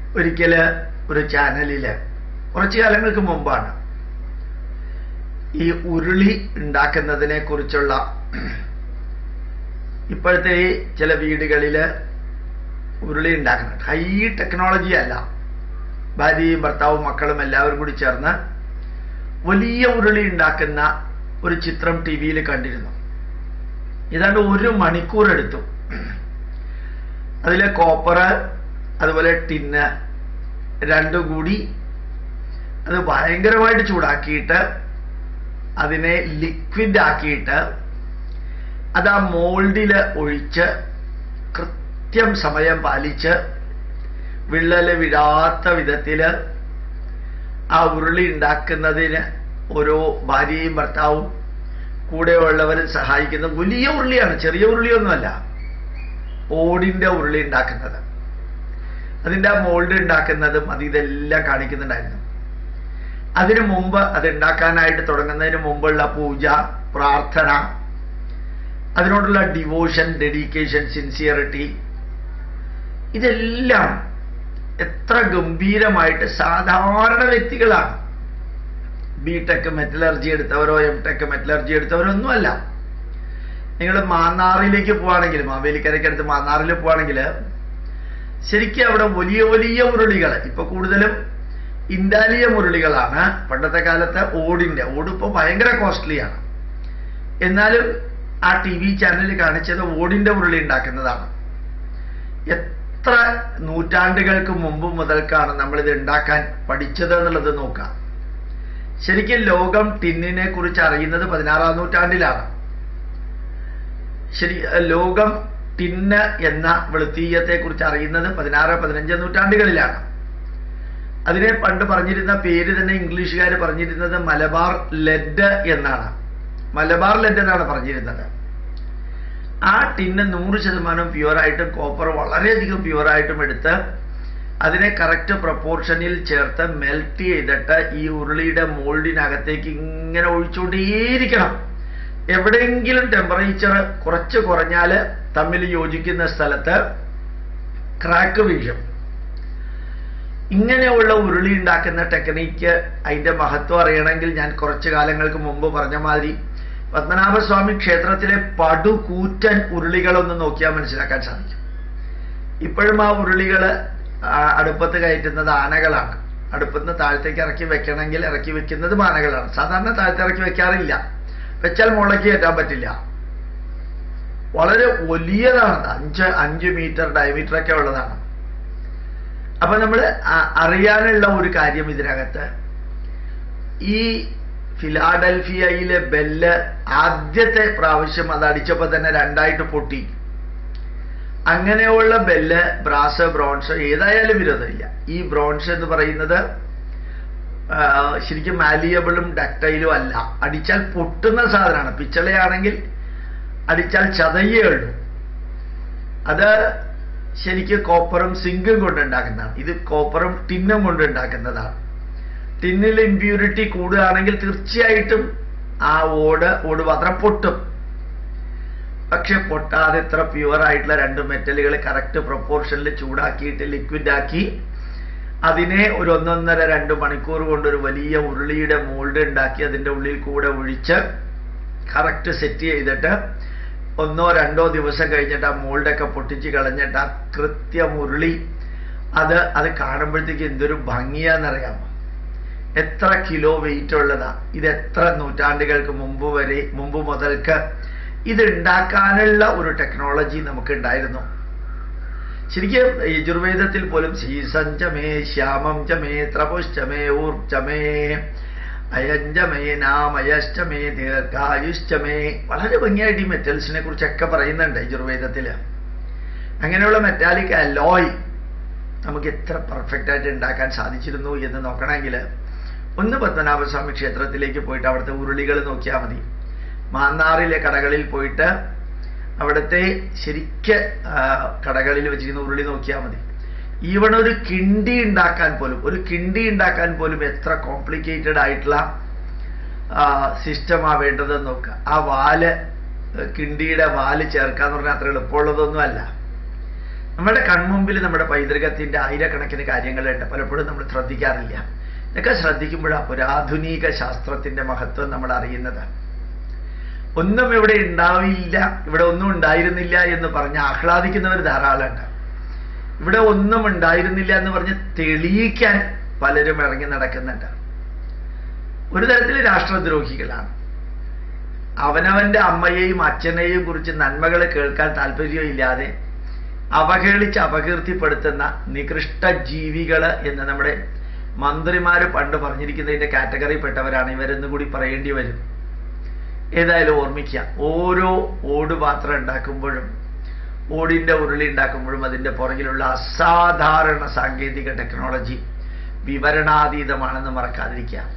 ഒരിക്കല് ഒരു ചാനലില് കുറച്ചു കാലങ്ങൾക്ക് മുമ്പാണ് ഈ ഉരുളി ഉണ്ടാക്കുന്നതിനെ കുറിച്ചുള്ള ഇപ്പോഴത്തെ ഈ ചില വീടുകളില് ഉരുളി ഉണ്ടാക്കുന്നുണ്ട് ഹൈ ടെക്നോളജി അല്ല ഭാര്യയും ഭർത്താവും മക്കളും എല്ലാവരും കൂടി ചേർന്ന് വലിയ ഉരുളി ഉണ്ടാക്കുന്ന ഒരു ചിത്രം ടി വിയിൽ കണ്ടിരുന്നു ഏതാണ്ട് ഒരു മണിക്കൂർ എടുത്തു അതിലെ കോപ്പർ അതുപോലെ ടിന്ന് രണ്ടും കൂടി അത് ഭയങ്കരമായിട്ട് ചൂടാക്കിയിട്ട് അതിനെ ലിക്വിഡ് ആക്കിയിട്ട് അത് ആ മോൾഡിൽ ഒഴിച്ച് കൃത്യം സമയം പാലിച്ച് വിള്ളല് വിടാത്ത വിധത്തില് ആ ഉരുളി ഉണ്ടാക്കുന്നതിന് ഓരോ ഭാര്യയും ഭർത്താവും കൂടെയുള്ളവരും സഹായിക്കുന്ന വലിയ ഉരുളിയാണ് ചെറിയ ഉരുളിയൊന്നുമല്ല ഓടിന്റെ ഉരുളി ഉണ്ടാക്കുന്നത് അതിന്റെ ആ മോൾഡ് ഉണ്ടാക്കുന്നതും അത് ഇതെല്ലാം കാണിക്കുന്നുണ്ടായിരുന്നു അതിനു മുമ്പ് അത് ഉണ്ടാക്കാനായിട്ട് തുടങ്ങുന്നതിന് മുമ്പുള്ള പൂജ പ്രാർത്ഥന അതിനോടുള്ള ഡിവോഷൻ ഡെഡിക്കേഷൻ സിൻസിയറിറ്റി ഇതെല്ലാം എത്ര ഗംഭീരമായിട്ട് സാധാരണ വ്യക്തികളാണ് ബി ടെക് മെറ്റലർജി എടുത്തവരോ എം ടെക് മെറ്റലർജി എടുത്തവരോ ഒന്നുമല്ല നിങ്ങൾ മാന്നാറിലേക്ക് പോവാണെങ്കിൽ മാവേലിക്കരയ്ക്കടുത്ത് മാന്നാറിൽ പോവാണെങ്കിൽ ശരിക്കും അവിടെ വലിയ വലിയ ഉരുളികൾ ഇപ്പൊ കൂടുതലും ഇൻഡാലിയ മുരളികളാണ് പണ്ടത്തെ കാലത്ത് ഓടിന്റെ ഓട് ഇപ്പോൾ ഭയങ്കര കോസ്റ്റ്ലിയാണ് എന്നാലും ആ ടി വി ചാനൽ കാണിച്ചത് ഓടിന്റെ ഉരുളി ഉണ്ടാക്കുന്നതാണ് എത്ര നൂറ്റാണ്ടുകൾക്ക് മുമ്പ് മുതൽക്കാണ് നമ്മൾ ഇത് ഉണ്ടാക്കാൻ പഠിച്ചത് എന്നുള്ളത് നോക്കാം ശരിക്കും ലോകം ടിന്നിനെ കുറിച്ച് അറിയുന്നത് പതിനാറാം നൂറ്റാണ്ടിലാണ് ശരി ലോകം ടിന്ന് എന്ന വെളുത്തീയത്തെ കുറിച്ച് അറിയുന്നത് പതിനാറ് പതിനഞ്ച് നൂറ്റാണ്ടുകളിലാണ് അതിനെ പണ്ട് പറഞ്ഞിരുന്ന പേര് തന്നെ ഇംഗ്ലീഷുകാർ പറഞ്ഞിരുന്നത് മലബാർ ലെഡ് എന്നാണ് മലബാർ ലെഡ് എന്നാണ് പറഞ്ഞിരുന്നത് ആ ടിന്ന് നൂറ് ശതമാനം പ്യുവറായിട്ടും കോപ്പർ വളരെയധികം പ്യുവറായിട്ടും എടുത്ത് അതിനെ കറക്റ്റ് പ്രപ്പോർഷനിൽ ചേർത്ത് മെൽറ്റ് ചെയ്തിട്ട് ഈ ഉരുളിയുടെ മോൾഡിനകത്തേക്ക് ഇങ്ങനെ ഒഴിച്ചുകൊണ്ടേയിരിക്കണം എവിടെയെങ്കിലും ടെമ്പറേച്ചർ കുറച്ച് കുറഞ്ഞാൽ തമ്മിൽ യോജിക്കുന്ന സ്ഥലത്ത് ക്രാക്ക് വീഴും ഇങ്ങനെയുള്ള ഉരുളി ഉണ്ടാക്കുന്ന ടെക്നിക്ക് അതിന്റെ മഹത്വം അറിയണമെങ്കിൽ ഞാൻ കുറച്ചു കാലങ്ങൾക്ക് മുമ്പ് പറഞ്ഞ മാതിരി പത്മനാഭസ്വാമി ക്ഷേത്രത്തിലെ പടുകൂറ്റൻ ഉരുളികളൊന്ന് നോക്കിയാൽ മനസ്സിലാക്കാൻ സാധിക്കും ഇപ്പോഴും ആ ഉരുളികൾ അടുപ്പത്ത് കയറ്റുന്നത് ആനകളാണ് അടുപ്പത്ത് താഴത്തേക്ക് ഇറക്കി വെക്കണമെങ്കിൽ ഇറക്കി വെക്കുന്നത് ആനകളാണ് സാധാരണ താഴത്ത് ഇറക്കി വെക്കാറില്ല വെച്ചാൽ മുളക്കി കയറ്റാൻ പറ്റില്ല വളരെ വലിയതാണ് അഞ്ച് അഞ്ച് മീറ്റർ ഡയമീറ്റർ ഒക്കെ ഉള്ളതാണ് അപ്പൊ നമ്മൾ അറിയാനുള്ള ഒരു കാര്യം ഇതിനകത്ത് ഈ ഫിലാഡൽഫിയയിലെ ബെല്ല് ആദ്യത്തെ പ്രാവശ്യം അത് അടിച്ചപ്പോൾ തന്നെ രണ്ടായിട്ട് പൊട്ടി അങ്ങനെയുള്ള ബെല്ല് ബ്രാസ് ബ്രോൺസ് ഏതായാലും വിരോധമില്ല ഈ ബ്രോൺസ് എന്ന് പറയുന്നത് ശരിക്കും മാലിയബിളും ഡക്റ്റൈലും അല്ല അടിച്ചാൽ പൊട്ടുന്ന സാധനമാണ് പിച്ചളയാണെങ്കിൽ അടിച്ചാൽ ചതയേ ഉള്ളൂ അത് ശരിക്കും കോപ്പറും സിങ്കും കൊണ്ട് ഉണ്ടാക്കുന്നതാണ് ഇത് കോപ്പറും ടിന്നും കൊണ്ട് ഉണ്ടാക്കുന്നതാണ് ടിന്നിൽ ഇമ്പ്യൂരിറ്റി കൂടുകയാണെങ്കിൽ തീർച്ചയായിട്ടും ആ ഓട് ഓട് പാത്രം പൊട്ടും പക്ഷെ പൊട്ടാതെ ഇത്ര പ്യുവർ ആയിട്ടുള്ള രണ്ട് മെറ്റലുകൾ കറക്റ്റ് പ്രൊപ്പോർഷനിൽ ചൂടാക്കിയിട്ട് ലിക്വിഡ് ആക്കി അതിനെ ഒരു ഒന്നൊന്നര രണ്ട് മണിക്കൂർ കൊണ്ട് ഒരു വലിയ ഉരുളിയുടെ മോൾഡ് ഉണ്ടാക്കി അതിൻ്റെ ഉള്ളിൽ കൂടെ ഒഴിച്ച് കറക്റ്റ് സെറ്റ് ചെയ്തിട്ട് ഒന്നോ രണ്ടോ ദിവസം കഴിഞ്ഞിട്ട് ആ മോൾഡൊക്കെ പൊട്ടിച്ച് കളഞ്ഞിട്ട് ആ കൃത്യം ഉരുളി അത് അത് കാണുമ്പോഴത്തേക്ക് എന്തൊരു ഭംഗിയാന്നറിയാമോ എത്ര കിലോ വെയിറ്റ് ഉള്ളതാ ഇത് എത്ര നൂറ്റാണ്ടുകൾക്ക് മുമ്പ് വരെ മുമ്പ് മുതൽക്ക് ഇത് ഉണ്ടാക്കാനുള്ള ഒരു ടെക്നോളജി നമുക്ക് ഉണ്ടായിരുന്നു ശരിക്കും യജുർവേദത്തിൽ പോലും ശീസഞ്ചമേ ശ്യാമം ചമേ ത്രപുശ്ചമേ ഊർജമേ അയഞ്ചമേ നാമയശ്ചമേ ദീർഘായുശ്ചമേ വളരെ ഭംഗിയായിട്ട് ഈ മെറ്റൽസിനെ കുറിച്ചൊക്കെ പറയുന്നുണ്ട് യജുർവേദത്തിൽ അങ്ങനെയുള്ള മെറ്റാലിക് അലോയ് നമുക്ക് എത്ര പെർഫെക്റ്റ് ആയിട്ട് ഉണ്ടാക്കാൻ സാധിച്ചിരുന്നു എന്ന് നോക്കണമെങ്കിൽ ഒന്ന് പത്മനാഭസ്വാമി ക്ഷേത്രത്തിലേക്ക് പോയിട്ട് അവിടുത്തെ ഉരുളികൾ നോക്കിയാൽ മതി മാന്നാറിലെ കടകളിൽ പോയിട്ട് അവിടുത്തെ ശരിക്ക് കടകളിൽ വെച്ചിരുന്ന ഉരുളി നോക്കിയാൽ മതി ഈവൺ ഒരു കിണ്ടി ഉണ്ടാക്കാൻ പോലും ഒരു കിണ്ടി ഉണ്ടാക്കാൻ പോലും എത്ര കോംപ്ലിക്കേറ്റഡ് ആയിട്ടുള്ള സിസ്റ്റമാ വേണ്ടതെന്ന് നോക്കുക ആ വാല് കിണ്ടിയുടെ വാല് ചേർക്കാന്ന് പറഞ്ഞാൽ അത്ര എളുപ്പമുള്ളതൊന്നും അല്ല നമ്മുടെ കൺമുമ്പിൽ നമ്മുടെ പൈതൃകത്തിന്റെ ആയിരക്കണക്കിന് കാര്യങ്ങളുണ്ട് പലപ്പോഴും നമ്മൾ ശ്രദ്ധിക്കാറില്ല ഇതൊക്കെ ശ്രദ്ധിക്കുമ്പോഴാണ് പുരാധുനിക ശാസ്ത്രത്തിന്റെ മഹത്വം നമ്മൾ അറിയുന്നത് ഒന്നും ഇവിടെ ഉണ്ടാവില്ല ഇവിടെ ഒന്നും ഉണ്ടായിരുന്നില്ല എന്ന് പറഞ്ഞ് ആഹ്ലാദിക്കുന്നവർ ധാരാളമുണ്ട് ഇവിടെ ഒന്നും ഉണ്ടായിരുന്നില്ല എന്ന് പറഞ്ഞ് തെളിയിക്കാൻ പലരും ഇറങ്ങി നടക്കുന്നുണ്ട് ഒരു തരത്തിൽ രാഷ്ട്രദ്രോഹികളാണ് അവനവന്റെ അമ്മയെയും അച്ഛനെയും കുറിച്ച് നന്മകൾ കേൾക്കാൻ താല്പര്യമില്ലാതെ അവഹേളിച്ച് അപകീർത്തിപ്പെടുത്തുന്ന നികൃഷ്ട ജീവികള് എന്ന് നമ്മുടെ മന്ത്രിമാര് പണ്ട് പറഞ്ഞിരിക്കുന്നതിന്റെ കാറ്റഗറിപ്പെട്ടവരാണ് ഇവരെന്ന് കൂടി പറയേണ്ടി വരും ഏതായാലും ഓർമ്മിക്കുക ഓരോ ഓടുപാത്രം ഉണ്ടാക്കുമ്പോഴും ഓടിന്റെ ഉരുളി ഉണ്ടാക്കുമ്പോഴും അതിന്റെ പുറകിലുള്ള അസാധാരണ സാങ്കേതിക ടെക്നോളജി വിവരണാതീതമാണെന്ന് മറക്കാതിരിക്കുക